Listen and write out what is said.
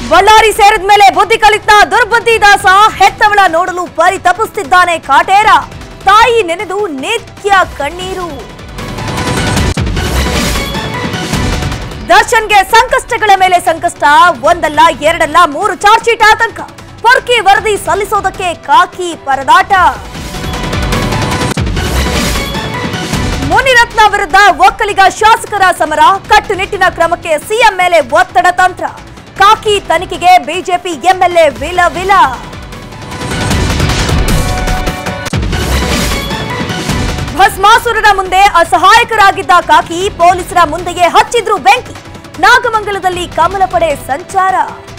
ಬಳ್ಳಾರಿ ಸೇರಿದ ಮೇಲೆ ಬುದ್ಧಿ ಕಲಿತ ದುರ್ಬುದ್ಧಿ ದಾಸ ಹೆತ್ತವಳ ನೋಡಲು ಪರಿತಪಿಸುತ್ತಿದ್ದಾನೆ ಕಾಟೇರ ತಾಯಿ ನೆನೆದು ನಿತ್ಯ ಕಣ್ಣೀರು ದರ್ಶನ್ಗೆ ಸಂಕಷ್ಟಗಳ ಮೇಲೆ ಸಂಕಷ್ಟ ಒಂದಲ್ಲ ಎರಡಲ್ಲ ಮೂರು ಚಾರ್ಜ್ ಶೀಟ್ ಆತಂಕ ಪೊರ್ಕಿ ವರದಿ ಸಲ್ಲಿಸೋದಕ್ಕೆ ಕಾಕಿ ಪರದಾಟ ಮುನಿರತ್ನ ವಿರುದ್ಧ ಒಕ್ಕಲಿಗ ಶಾಸಕರ ಸಮರ ಕಟ್ಟುನಿಟ್ಟಿನ ಕ್ರಮಕ್ಕೆ ಸಿಎಂ ಮೇಲೆ ಒತ್ತಡ ತಂತ್ರ ಕಾಕಿ ತನಿಖೆಗೆ ಬಿಜೆಪಿ ಎಂಎಲ್ಎ ವಿಲ ವಿಲ ಭಸ್ಮಾಸುರನ ಮುಂದೆ ಅಸಹಾಯಕರಾಗಿದ್ದ ಕಾಕಿ ಪೊಲೀಸರ ಮುಂದೆಯೇ ಹಚ್ಚಿದ್ರು ಬೆಂಕಿ ನಾಗಮಂಗಲದಲ್ಲಿ ಕಮಲ ಪಡೆ ಸಂಚಾರ